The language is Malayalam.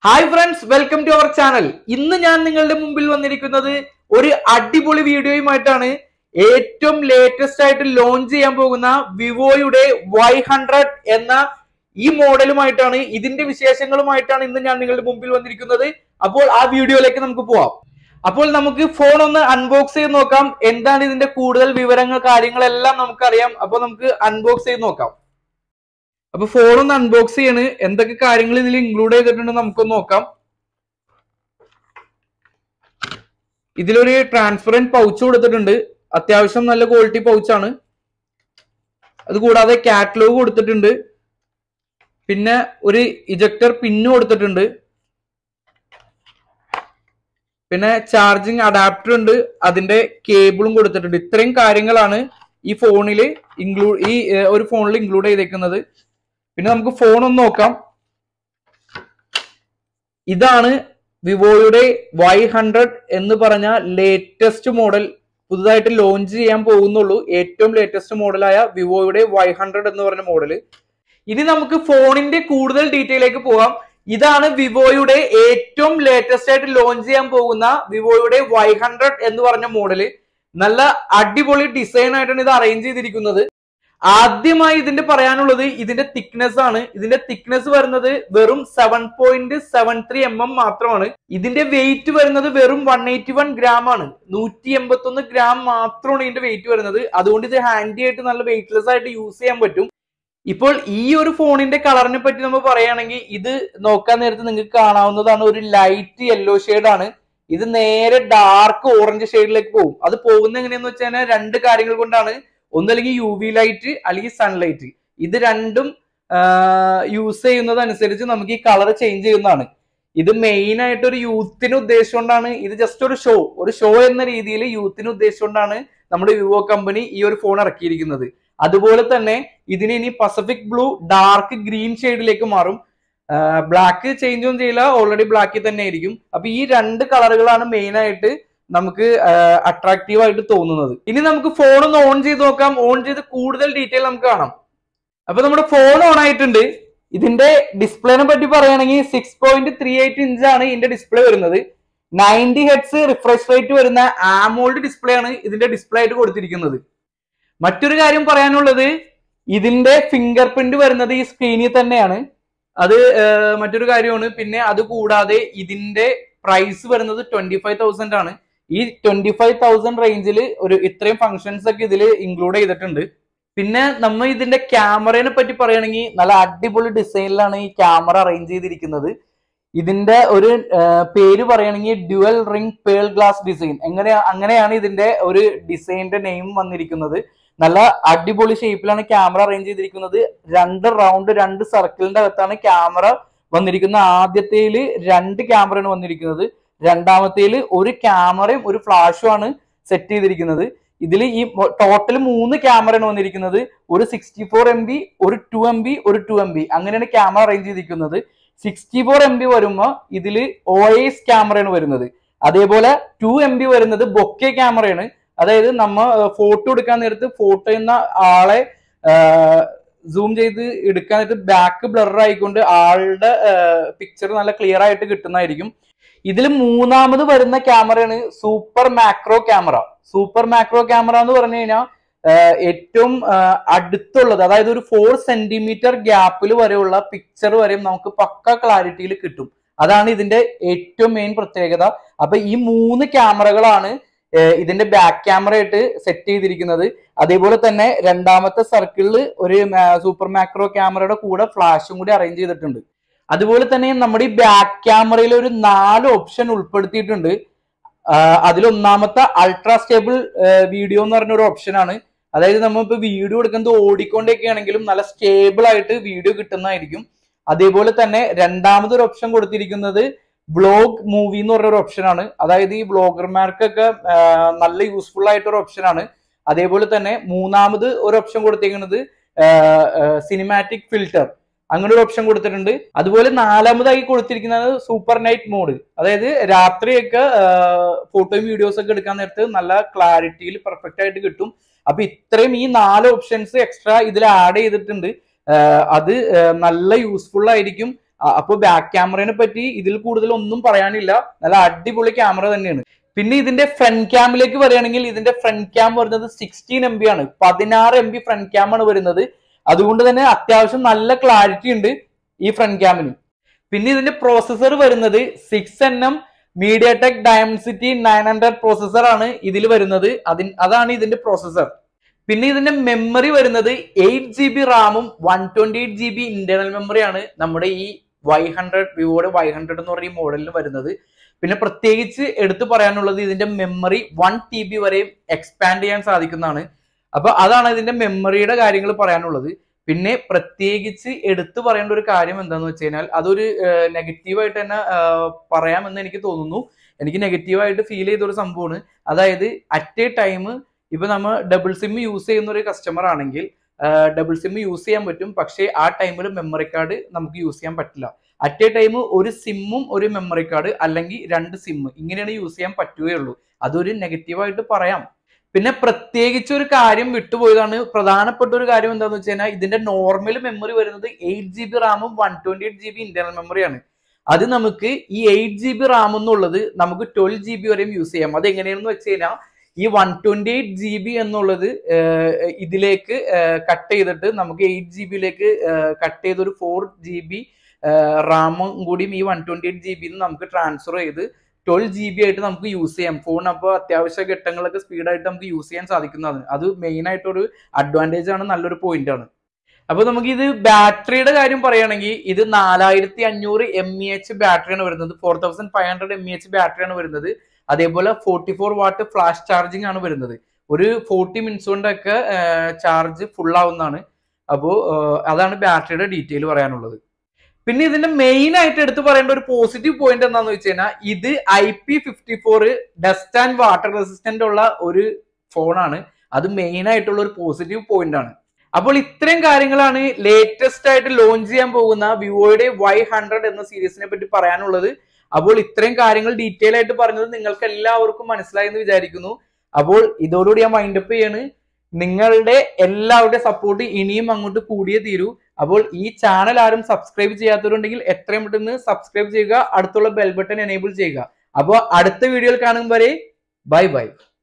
hi friends welcome to our channel ഇന്ന് ഞാൻ നിങ്ങളുടെ മുമ്പിൽ വന്നിരിക്കുന്നത് ഒരു അടിപൊളി വീഡിയോയുമായിട്ടാണ് ഏറ്റവും ലേറ്റസ്റ്റ് ആയിട്ട് ലോഞ്ച് ചെയ്യാൻ പോകുന്ന വിവോയുടെ വൈ ഹൺഡ്രഡ് എന്ന ഈ മോഡലുമായിട്ടാണ് ഇതിന്റെ വിശേഷങ്ങളുമായിട്ടാണ് ഇന്ന് ഞാൻ നിങ്ങളുടെ മുമ്പിൽ വന്നിരിക്കുന്നത് അപ്പോൾ ആ വീഡിയോയിലേക്ക് നമുക്ക് പോവാം അപ്പോൾ നമുക്ക് ഫോൺ ഒന്ന് അൺബോക്സ് ചെയ്ത് നോക്കാം എന്താണ് ഇതിന്റെ കൂടുതൽ വിവരങ്ങൾ കാര്യങ്ങളെല്ലാം നമുക്കറിയാം അപ്പോൾ നമുക്ക് അൺബോക്സ് ചെയ്ത് നോക്കാം അപ്പൊ ഫോൺ ഒന്ന് അൺബോക്സ് ചെയ്യാണ് എന്തൊക്കെ കാര്യങ്ങൾ ഇതിൽ ഇൻക്ലൂഡ് ചെയ്തിട്ടുണ്ട് നമുക്കൊന്ന് നോക്കാം ഇതിലൊരു ട്രാൻസ്പെറന്റ് പൗച്ച് കൊടുത്തിട്ടുണ്ട് അത്യാവശ്യം നല്ല ക്വാളിറ്റി പൗച്ചാണ് അത് കൂടാതെ കാറ്റലോഗ് കൊടുത്തിട്ടുണ്ട് പിന്നെ ഒരു ഇജക്ടർ പിന്ന് കൊടുത്തിട്ടുണ്ട് പിന്നെ ചാർജിങ് അഡാപ്റ്റർ ഉണ്ട് അതിന്റെ കേബിളും കൊടുത്തിട്ടുണ്ട് ഇത്രയും കാര്യങ്ങളാണ് ഈ ഫോണിൽ ഇൻക്ലൂഡ് ഈ ഏർ, ഒരു ഫോണിൽ ഇൻക്ലൂഡ് ചെയ്തേക്കുന്നത് പിന്നെ നമുക്ക് ഫോൺ ഒന്ന് നോക്കാം ഇതാണ് വിവോയുടെ വൈ ഹൺഡ്രഡ് എന്ന് പറഞ്ഞ ലേറ്റസ്റ്റ് മോഡൽ പുതുതായിട്ട് ലോഞ്ച് ചെയ്യാൻ പോകുന്നുള്ളൂ ഏറ്റവും ലേറ്റസ്റ്റ് മോഡലായ വിവോയുടെ വൈ ഹൺഡ്രഡ് എന്ന് പറഞ്ഞ മോഡല് ഇനി നമുക്ക് ഫോണിന്റെ കൂടുതൽ ഡീറ്റെയിലേക്ക് പോവാം ഇതാണ് വിവോയുടെ ഏറ്റവും ലേറ്റസ്റ്റ് ആയിട്ട് ലോഞ്ച് ചെയ്യാൻ പോകുന്ന വിവോയുടെ വൈ ഹൺഡ്രഡ് എന്ന് പറഞ്ഞ മോഡല് നല്ല അടിപൊളി ഡിസൈൻ ആയിട്ടാണ് ഇത് അറേഞ്ച് ചെയ്തിരിക്കുന്നത് ആദ്യമായി ഇതിന്റെ പറയാനുള്ളത് ഇതിന്റെ തിക്നെസ് ആണ് ഇതിന്റെ തിക്നെസ് വരുന്നത് വെറും seven point seven three M M മാത്രമാണ് ഇതിന്റെ വെയിറ്റ് വരുന്നത് വെറും വൺ എയ്റ്റി വൺ ഗ്രാം ആണ് നൂറ്റി എൺപത്തി ഒന്ന് ഗ്രാം മാത്രമാണ് ഇതിന്റെ വെയിറ്റ് വരുന്നത് അതുകൊണ്ട് ഇത് ഹാൻഡി ആയിട്ട് നല്ല വെയിറ്റ്ലെസ് ആയിട്ട് യൂസ് ചെയ്യാൻ പറ്റും ഇപ്പോൾ ഈ ഒരു ഫോണിന്റെ കളറിനെ പറ്റി നമ്മൾ പറയുകയാണെങ്കിൽ ഇത് നോക്കാൻ നേരത്ത് നിങ്ങൾക്ക് കാണാവുന്നതാണ് ഒരു ലൈറ്റ് യെല്ലോ ആണ് ഇത് നേരെ ഡാർക്ക് ഓറഞ്ച് ഷെയ്ഡിലേക്ക് പോകും അത് പോകുന്ന എങ്ങനെയാന്ന് വെച്ച് കഴിഞ്ഞാൽ രണ്ട് കാര്യങ്ങൾ കൊണ്ടാണ് ഒന്നല്ലെങ്കിൽ യു വി ലൈറ്റ് അല്ലെങ്കിൽ സൺലൈറ്റ് ഇത് രണ്ടും യൂസ് ചെയ്യുന്നത് അനുസരിച്ച് നമുക്ക് ഈ കളർ ചേഞ്ച് ചെയ്യുന്നതാണ് ഇത് മെയിൻ ആയിട്ട് ഒരു യൂത്തിന് ഉദ്ദേശിച്ചുകൊണ്ടാണ് ഇത് ജസ്റ്റ് ഒരു ഷോ ഒരു ഷോ എന്ന രീതിയിൽ യൂത്തിന് ഉദ്ദേശിച്ചുകൊണ്ടാണ് നമ്മുടെ വിവോ കമ്പനി ഈ ഒരു ഫോൺ ഇറക്കിയിരിക്കുന്നത് അതുപോലെ തന്നെ ഇതിന് ഇനി പസഫിക് ബ്ലൂ ഡാർക്ക് ഗ്രീൻ ഷെയ്ഡിലേക്ക് മാറും ബ്ലാക്ക് ചേഞ്ച് ഒന്നും ചെയ്യില്ല ഓൾറെഡി ബ്ലാക്കിൽ തന്നെ ആയിരിക്കും അപ്പൊ ഈ രണ്ട് കളറുകളാണ് മെയിൻ ആയിട്ട് നമുക്ക് അട്രാക്റ്റീവ് ആയിട്ട് തോന്നുന്നത് ഇനി നമുക്ക് ഫോൺ ഒന്ന് ഓൺ ചെയ്ത് നോക്കാം ഓൺ ചെയ്ത് കൂടുതൽ ഡീറ്റെയിൽ നമുക്ക് കാണാം അപ്പൊ നമ്മുടെ ഫോൺ ഓൺ ആയിട്ടുണ്ട് ഇതിന്റെ ഡിസ്പ്ലേനെ പറ്റി പറയുകയാണെങ്കിൽ six point three eight inch ആണ് ഇതിന്റെ ഡിസ്പ്ലേ വരുന്നത് നയൻറ്റി ഹെഡ്സ് റിഫ്രഷ് റേറ്റ് വരുന്ന ആമോൾഡ് ഡിസ്പ്ലേ ആണ് ഇതിന്റെ ഡിസ്പ്ലേ ആയിട്ട് കൊടുത്തിരിക്കുന്നത് മറ്റൊരു കാര്യം പറയാനുള്ളത് ഇതിന്റെ ഫിംഗർ പ്രിന്റ് വരുന്നത് ഈ സ്ക്രീനിൽ തന്നെയാണ് അത് ഏർ, മറ്റൊരു കാര്യമാണ് പിന്നെ അത് കൂടാതെ ഇതിന്റെ പ്രൈസ് വരുന്നത് ട്വന്റി ഫൈവ് തൗസൻഡ് ആണ് ഈ ട്വന്റി ഫൈവ് തൗസൻഡ് റേഞ്ചിൽ ഒരു ഇത്രയും ഫങ്ഷൻസ് ഒക്കെ ഇതിൽ ഇൻക്ലൂഡ് ചെയ്തിട്ടുണ്ട് പിന്നെ നമ്മൾ ഇതിന്റെ ക്യാമറയെ പറ്റി പറയുകയാണെങ്കിൽ നല്ല അടിപൊളി ഡിസൈനിലാണ് ഈ ക്യാമറ അറേഞ്ച് ചെയ്തിരിക്കുന്നത് ഇതിന്റെ ഒരു ആ, പേര് പറയുകയാണെങ്കിൽ dual ring pearl glass design എങ്ങനെ അങ്ങനെയാണ് ഇതിന്റെ ഒരു ഡിസൈനിന്റെ നെയിം വന്നിരിക്കുന്നത് നല്ല അടിപൊളി ഷേപ്പിലാണ് ക്യാമറ അറേഞ്ച് ചെയ്തിരിക്കുന്നത് രണ്ട് റൗണ്ട് രണ്ട് സർക്കിളിന്റെ അകത്താണ് ക്യാമറ വന്നിരിക്കുന്നത് ആദ്യത്തേല് രണ്ട് ക്യാമറയാണ് വന്നിരിക്കുന്നത് രണ്ടാമത്തേല് ഒരു ക്യാമറയും ഒരു ഫ്ലാഷും ആണ് സെറ്റ് ചെയ്തിരിക്കുന്നത് ഇതിൽ ഈ ടോട്ടൽ മൂന്ന് ക്യാമറയാണ് വന്നിരിക്കുന്നത് ഒരു സിക്സ്റ്റി ഫോർ എം ബി ഒരു ടു എം ബി ഒരു ടു എം ബി അങ്ങനെയാണ് ക്യാമറ അറേഞ്ച് ചെയ്തിരിക്കുന്നത് സിക്സ്റ്റി ഫോർ എം ബി വരുമ്പോൾ ഇതിൽ ഒ എസ് ക്യാമറയാണ് വരുന്നത് അതേപോലെ ടു എം ബി വരുന്നത് ബൊക്കെ ക്യാമറയാണ് അതായത് നമ്മ ഫോട്ടോ എടുക്കാൻ നേരത്ത് ഫോട്ടോ ചെയ്യുന്ന ആളെ സൂം ചെയ്ത് എടുക്കാൻ നേരത്ത് ബാക്ക് ബ്ലർ ആയിക്കൊണ്ട് ആളുടെ പിക്ചർ നല്ല ക്ലിയർ ആയിട്ട് കിട്ടുന്നതായിരിക്കും ഇതിൽ മൂന്നാമത് വരുന്ന ക്യാമറയാണ് super macro camera super macro camera എന്ന് പറഞ്ഞു കഴിഞ്ഞാൽ ഏറ്റവും ആ, അടുത്തുള്ളത് അതായത് ഒരു ഫോർ സെന്റിമീറ്റർ ഗ്യാപ്പിൽ വരെയുള്ള പിക്ചർ വരെയും നമുക്ക് പക്ക ക്ലാരിറ്റിയിൽ കിട്ടും അതാണ് ഇതിന്റെ ഏറ്റവും മെയിൻ പ്രത്യേകത അപ്പൊ ഈ മൂന്ന് ക്യാമറകളാണ് ഏർ, ഇതിന്റെ ബാക്ക് ക്യാമറ ആയിട്ട് സെറ്റ് ചെയ്തിരിക്കുന്നത് അതേപോലെ തന്നെ രണ്ടാമത്തെ സർക്കിളിൽ ഒരു സൂപ്പർ മാക്രോ ക്യാമറയുടെ കൂടെ ഫ്ലാഷും കൂടി അറേഞ്ച് ചെയ്തിട്ടുണ്ട് അതുപോലെ തന്നെ നമ്മുടെ ഈ ബാക്ക് ക്യാമറയിൽ ഒരു നാല് ഓപ്ഷൻ ഉൾപ്പെടുത്തിയിട്ടുണ്ട് അതിൽ ഒന്നാമത്തെ അൾട്രാ സ്റ്റേബിൾ വീഡിയോ എന്ന് പറഞ്ഞ ഒരു ഓപ്ഷനാണ് അതായത് നമ്മൾ ഇപ്പൊ വീഡിയോ എടുക്കുന്നത് ഓടിക്കൊണ്ടൊക്കെ ആണെങ്കിലും നല്ല സ്റ്റേബിൾ ആയിട്ട് വീഡിയോ കിട്ടുന്നതായിരിക്കും അതേപോലെ തന്നെ രണ്ടാമതൊരു ഓപ്ഷൻ കൊടുത്തിരിക്കുന്നത് ബ്ലോഗ് മൂവി എന്ന് പറഞ്ഞ ഒരു ഓപ്ഷനാണ് അതായത് ഈ ബ്ലോഗർമാർക്കൊക്കെ ആ, നല്ല യൂസ്ഫുൾ ആയിട്ട് ഒരു ഓപ്ഷനാണ് അതേപോലെ തന്നെ മൂന്നാമത് ഒരു ഓപ്ഷൻ കൊടുത്തിരിക്കുന്നത് സിനിമാറ്റിക് ഫിൽറ്റർ അങ്ങനെ ഒരു ഓപ്ഷൻ കൊടുത്തിട്ടുണ്ട് അതുപോലെ നാലാമതായി കൊടുത്തിരിക്കുന്നത് സൂപ്പർ നൈറ്റ് മോഡ് അതായത് രാത്രിയൊക്കെ ഫോട്ടോയും വീഡിയോസ് ഒക്കെ എടുക്കാൻ നേരത്ത് നല്ല ക്ലാരിറ്റിയിൽ പെർഫെക്റ്റ് ആയിട്ട് കിട്ടും അപ്പൊ ഇത്രയും ഈ നാല് ഓപ്ഷൻസ് എക്സ്ട്രാ ഇതിൽ ആഡ് ചെയ്തിട്ടുണ്ട് ആഹ് അത് ആഹ് നല്ല യൂസ്ഫുൾ ആയിരിക്കും അപ്പോൾ ബാക്ക് ക്യാമറയെ പറ്റി ഇതിൽ കൂടുതൽ ഒന്നും പറയാനില്ല നല്ല അടിപൊളി ക്യാമറ തന്നെയാണ് പിന്നെ ഇതിന്റെ ഫ്രണ്ട് ക്യാമിലേക്ക് പറയുകയാണെങ്കിൽ ഇതിന്റെ ഫ്രണ്ട് ക്യാം വരുന്നത് സിക്സ്റ്റീൻ എം ബി ആണ് പതിനാറ് എം ബി ഫ്രണ്ട് ക്യാം ആണ് വരുന്നത് അതുകൊണ്ട് തന്നെ അത്യാവശ്യം നല്ല ക്ലാരിറ്റി ഉണ്ട് ഈ ഫ്രണ്ട് ക്യാമിന് പിന്നെ ഇതിന്റെ പ്രോസസ്സർ വരുന്നത് six N M MediaTek Dimensity nine hundred processor ആണ് ഇതിൽ വരുന്നത് അതിൻ അതാണ് ഇതിന്റെ പ്രോസസ്സർ പിന്നെ ഇതിന്റെ മെമ്മറി വരുന്നത് എയ്റ്റ് ജി ബി റാമും one twenty eight G B internal മെമ്മറിയാണ് നമ്മുടെ ഈ വൈ ഹൺഡ്രഡ് വിവോയുടെ വൈ ഹൺഡ്രഡ് എന്ന് പറയുന്ന മോഡലിന് വരുന്നത് പിന്നെ പ്രത്യേകിച്ച് എടുത്തു പറയാനുള്ളത് ഇതിന്റെ മെമ്മറി വൺ ടി ബി വരെയും എക്സ്പാൻഡ് ചെയ്യാൻ സാധിക്കുന്നതാണ് അപ്പൊ അതാണ് ഇതിന്റെ മെമ്മറിയുടെ കാര്യങ്ങൾ പറയാനുള്ളത് പിന്നെ പ്രത്യേകിച്ച് എടുത്തു പറയേണ്ട ഒരു കാര്യം എന്താന്ന് വെച്ച് കഴിഞ്ഞാൽ അതൊരു നെഗറ്റീവായിട്ട് തന്നെ ആഹ് പറയാമെന്ന് എനിക്ക് തോന്നുന്നു എനിക്ക് നെഗറ്റീവായിട്ട് ഫീൽ ചെയ്ത ഒരു സംഭവമാണ് അതായത് അറ്റ് എ ടൈം ഇപ്പൊ നമ്മൾ ഡബിൾ സിം യൂസ് ചെയ്യുന്ന ഒരു കസ്റ്റമർ ആണെങ്കിൽ ഡബിൾ സിം യൂസ് ചെയ്യാൻ പറ്റും പക്ഷേ ആ ടൈമിൽ മെമ്മറി കാർഡ് നമുക്ക് യൂസ് ചെയ്യാൻ പറ്റില്ല അറ്റ് എ ടൈം ഒരു സിമ്മും ഒരു മെമ്മറി കാർഡ് അല്ലെങ്കിൽ രണ്ട് സിം ഇങ്ങനെയാണ് യൂസ് ചെയ്യാൻ പറ്റുകയുള്ളൂ അതൊരു നെഗറ്റീവായിട്ട് പറയാം പിന്നെ പ്രത്യേകിച്ച് ഒരു കാര്യം വിട്ടുപോയതാണ് പ്രധാനപ്പെട്ട ഒരു കാര്യം എന്താണെന്ന് വെച്ച് കഴിഞ്ഞാൽ ഇതിന്റെ നോർമൽ മെമ്മറി വരുന്നത് എയ്റ്റ് ജി ബി റാമും one twenty eight G B internal മെമ്മറിയാണ് അത് നമുക്ക് ഈ എയ്റ്റ് ജി ബി റാം എന്നുള്ളത് നമുക്ക് ട്വൽവ് ജി ബി വരെയും യൂസ് ചെയ്യാം അത് എങ്ങനെയാണെന്ന് വെച്ച് കഴിഞ്ഞാൽ ഈ one twenty eight G B എന്നുള്ളത് ഏഹ്, ഇതിലേക്ക് കട്ട് ചെയ്തിട്ട് നമുക്ക് എയ്റ്റ് ജി ബിയിലേക്ക് കട്ട് ചെയ്ത് ഒരു ഫോർ ജി ബി റാമും കൂടിയും ഈ വൺ ട്വന്റി എയ്റ്റ് ജി ബിയിൽ നമുക്ക് ട്രാൻസ്ഫർ ചെയ്ത് ട്വൽവ് ജി ബി ആയിട്ട് നമുക്ക് യൂസ് ചെയ്യാം ഫോൺ അപ്പോൾ അത്യാവശ്യ ഘട്ടങ്ങളൊക്കെ സ്പീഡായിട്ട് നമുക്ക് യൂസ് ചെയ്യാൻ സാധിക്കുന്നതാണ് അത് മെയിൻ ആയിട്ടൊരു അഡ്വാൻറ്റേജ് ആണ് നല്ലൊരു പോയിന്റ് ആണ് അപ്പൊ നമുക്ക് ഇത് ബാറ്ററിയുടെ കാര്യം പറയുകയാണെങ്കിൽ ഇത് നാലായിരത്തി അഞ്ഞൂറ് എം ഇ എച്ച് ബാറ്ററിയാണ് വരുന്നത് four thousand five hundred M A H ബാറ്ററിയാണ് വരുന്നത് അതേപോലെ forty four watt flash charging ആണ് വരുന്നത് ഒരു ഫോർട്ടി മിനിറ്റ്സ് കൊണ്ടൊക്കെ ചാർജ് ഫുൾ ആവുന്നതാണ് അപ്പോൾ അതാണ് ബാറ്ററിയുടെ ഡീറ്റെയിൽ പറയാനുള്ളത് പിന്നെ ഇതിന്റെ മെയിൻ ആയിട്ട് എടുത്തു പറയേണ്ട ഒരു പോസിറ്റീവ് പോയിന്റ് എന്താണെന്ന് വെച്ച് കഴിഞ്ഞാൽ ഇത് I P fifty four dust and water resistant ഉള്ള ഒരു ഫോണാണ് അത് മെയിൻ ആയിട്ടുള്ള ഒരു പോസിറ്റീവ് പോയിന്റ് ആണ് അപ്പോൾ ഇത്രയും കാര്യങ്ങളാണ് ലേറ്റസ്റ്റ് ആയിട്ട് ലോഞ്ച് ചെയ്യാൻ പോകുന്ന വിവോയുടെ വൈ ഹൺഡ്രഡ് എന്ന സീരീസിനെ പറ്റി പറയാനുള്ളത് അപ്പോൾ ഇത്രയും കാര്യങ്ങൾ ഡീറ്റെയിൽ ആയിട്ട് പറഞ്ഞത് നിങ്ങൾക്ക് എല്ലാവർക്കും മനസ്സിലായി എന്ന് വിചാരിക്കുന്നു അപ്പോൾ ഇതോടുകൂടി ഞാൻ മൈൻഡപ്പ് ചെയ്യാണ് നിങ്ങളുടെ എല്ലാവരുടെ സപ്പോർട്ട് ഇനിയും അങ്ങോട്ട് കൂടിയേ തീരൂ അപ്പോൾ ഈ ചാനൽ ആരും സബ്സ്ക്രൈബ് ചെയ്യാത്തവരുണ്ടെങ്കിൽ എത്രയും പെട്ടെന്ന് സബ്സ്ക്രൈബ് ചെയ്യുക അടുത്തുള്ള ബെൽ ബട്ടൺ എനേബിൾ ചെയ്യുക അപ്പോൾ അടുത്ത വീഡിയോയിൽ കാണും വരെ ബൈ ബൈ